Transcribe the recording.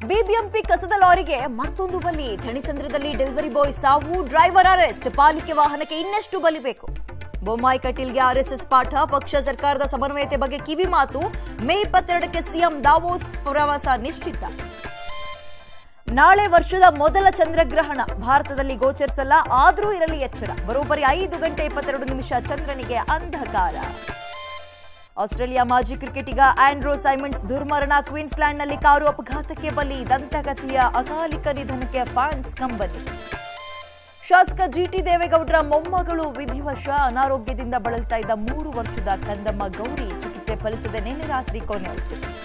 BBMP ಕಸದ ಲಾರಿಗೆ ಮತ್ತೊಂದು ಬಲಿ ಥಣಿಸಂದ್ರದಲ್ಲಿ ಡೆಲಿವರಿ ಬಾಯ್ ಸಾವು ಡ್ರೈವರ್ ಅರೆಸ್ಟ್ ಪಾಲಿಕೆ ವಾಹನಕ್ಕೆ ಇನ್ನೆಷ್ಟು ಬಲಿ ಬೇಕು ಬೊಮ್ಮಾಯಿ ಕಟೀಲ್ಗೆ ಆರ್ಎಸ್ಎಸ್ ಪಾಠ ಪಕ್ಷ ಸರ್ಕಾರದ ಸಮನ್ವಯತೆ ಬಗ್ಗೆ ಕಿವಿ ಮಾತು ಮೇ ಇಪ್ಪತ್ತೆರಡಕ್ಕೆ ಸಿಎಂ ದಾವೋಸ್ ಪ್ರವಾಸ ನಿಶ್ಚಿತ ನಾಳೆ ವರ್ಷದ ಮೊದಲ ಚಂದ್ರಗ್ರಹಣ ಭಾರತದಲ್ಲಿ ಗೋಚರಿಸಲ್ಲ ಆದರೂ ಇರಲಿ ಎಚ್ಚರ ಬರೋಬ್ಬರಿ ಐದು ಗಂಟೆ ಇಪ್ಪತ್ತೆರಡು ನಿಮಿಷ ಚಂದ್ರನಿಗೆ ಅಂಧಕಾರ ಆಸ್ಟ್ರೇಲಿಯಾ ಮಾಜಿ ಕ್ರಿಕೆಟಿಗ ಆಂಡ್ರೋ ಸೈಮಂಡ್ಸ್ ದುರ್ಮರಣ ಕ್ವೀನ್ಸ್ಲ್ಯಾಂಡ್ನಲ್ಲಿ ಕಾರು ಅಪಘಾತಕ್ಕೆ ಬಲಿ ದಂತಗತಿಯ ಅಕಾಲಿಕ ನಿಧನಕ್ಕೆ ಫ್ಯಾನ್ಸ್ ಕಂಬನಿ ಶಾಸಕ ಜಿಟಿ ದೇವೇಗೌಡರ ಮೊಮ್ಮಗಳು ವಿಧಿವಶ ಅನಾರೋಗ್ಯದಿಂದ ಬಳಲ್ತಾ ಇದ್ದ ಮೂರು ವರ್ಷದ ಕಂದಮ್ಮ ಗೌರಿ ಚಿಕಿತ್ಸೆ ಫಲಿಸದೆ ನಿನ್ನೆ ರಾತ್ರಿ ಕೊನೆಯುತ್ತಿದೆ